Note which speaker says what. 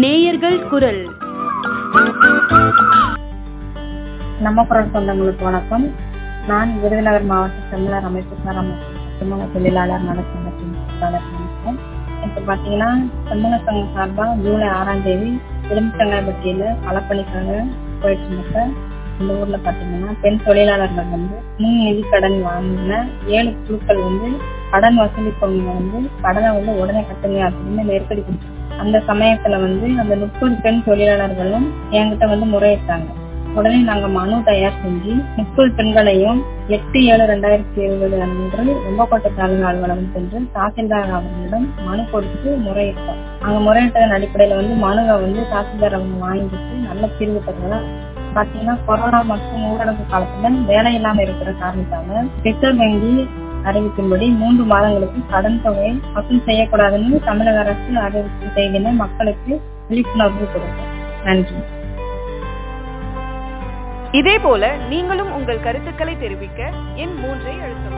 Speaker 1: நேயர்கள் குரல்
Speaker 2: நம்ம குரல் சொந்தங்களுக்கு வணக்கம் நான் விருதுநகர் மாவட்ட செம்மலர் அமைப்பு சாரம் செம்மல தொழிலாளர் நல சங்கத்தின் பொறுப்பாளர் நினைக்கிறேன் இப்போ பார்த்தீங்கன்னா செம்மல சங்கம் சார்பாக ஜூலை ஆறாம் தேதி எலுமிச்சங்காய்பட்டியில் களப்பணிக்காக போயிட்டு இருந்தப்ப இந்த ஊர்ல பாத்தீங்கன்னா பெண் தொழிலாளர்கள் வந்து முன் நிதி கடன் வாங்கின ஏழு குழுக்கள் வந்து கடன் வசூலிப்பவங்க வந்து கடனை வந்து உடனே கட்டுங்க அப்படின்னு நெருக்கடி கொடுத்தாங்க அந்த சமயத்துல வந்து அந்த முப்பது பெண் தொழிலாளர்களும் என்கிட்ட வந்து முறையிட்டாங்க உடனே நாங்க மனு தயார் செஞ்சு முப்பது பெண்களையும் எட்டு ஏழு ரெண்டாயிரத்தி இருபது அன்று வெம்பக்கோட்டை தாலுகா அலுவலகம் சென்று தாசில்தார் அவர்களிடம் மனு கொடுத்து முறையிட்டோம் அங்க முறையிட்டதன் அடிப்படையில வந்து மனுவை வந்து தாசில்தார் அவங்க வாங்கிட்டு நல்ல தீர்வு தருவதா பாத்தீங்கன்னா கொரோனா மற்றும் ஊரடங்கு காலத்துல வேலை இல்லாம இருக்கிற காரணத்தால ரிசர்வ் வங்கி அறிவிக்கும்படி மூன்று மாதங்களுக்கு கடன் தொகையை வசூல் செய்யக்கூடாதுன்னு தமிழக அரசு அறிவிப்பு செய்கின்ற மக்களுக்கு விழிப்புணர்வு கொடுக்கும் நன்றி
Speaker 3: இதேபோல நீங்களும் உங்கள் கருத்துக்களை தெரிவிக்க எண் மூன்றை அழுத்தவும்